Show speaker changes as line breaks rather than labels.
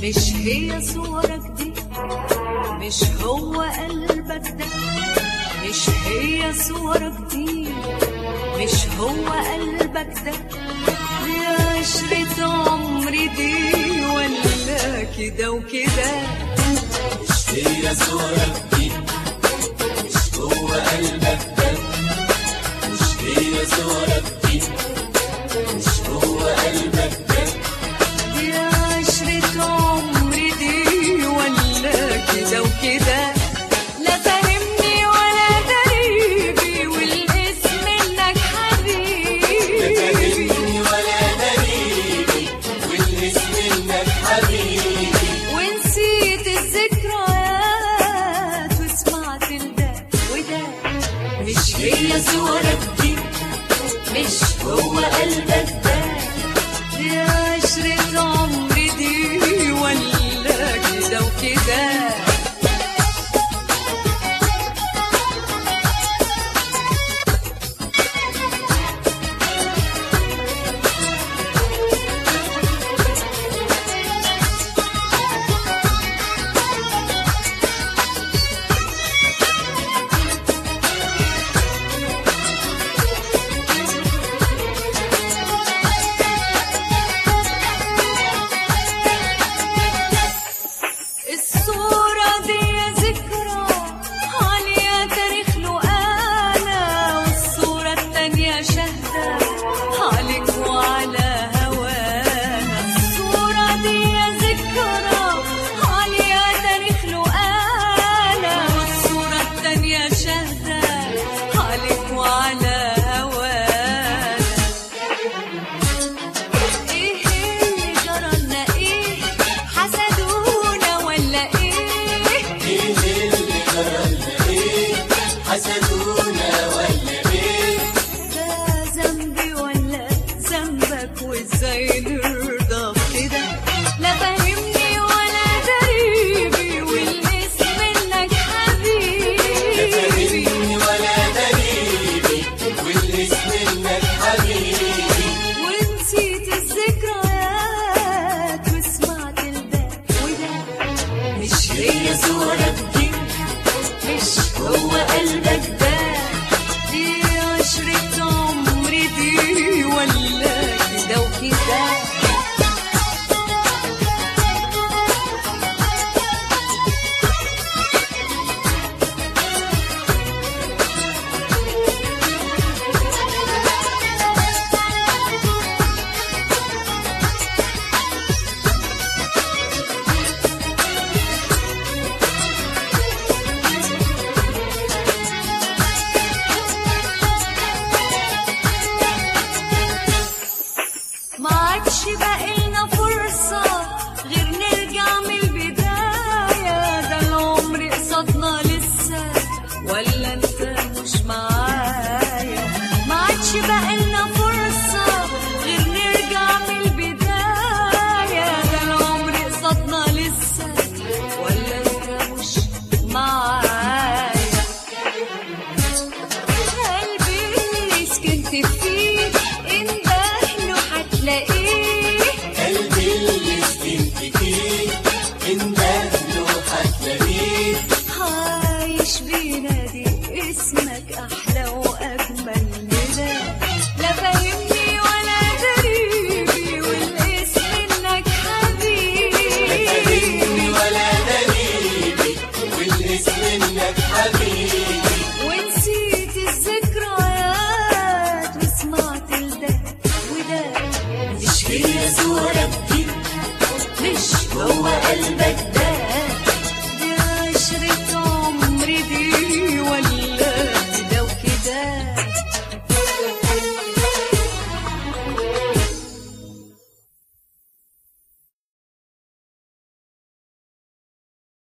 مش هي صورك دي مش هو قلبك ده مش هي صورك دي مش هو قلبك ده يا عشرة عمري دي ولا كده وكده
مش هي صورك دي مش هو قلبك ده مش هي صورك دي مش هو قلبك ده
يا عشرة عمري دي ولا كده وكده لا فاهمني ولا دريبي والاسم انك حبيبي
فاهمني ولا دريبي والاسم انك حبيبي
ونسيت الذكريات وسمعت الده وده مش هي صورك دي مش هو قلبك ده يا عشرة عمري دي ولا كده وكده الصورة دي ذكرى عليها تاريخ له أنا والصورة التانية شاهدة عليك وعلى هوانا الصورة دي ذكرى عليها تاريخ له أنا والصورة التانية شاهدة عليك وعلى هوانا ايه اللي جرالنا ايه حسدونا ولا ايه
ايه اللي جرالنا ايه حسدونا ولا ايه
ده ذنبي ولا ذنبك وازاي نرضى بكده لا فاهمني ولا دريبي والاسم انك حبيبي
فاهمني ولا دريبي والاسم انك حبيبي
ونسيت الذكريات وسمعت الده وده مش هي صورك دي مش هو قلبك ده دي عشرة عمري دي ولا كده وكده ما عادش باقي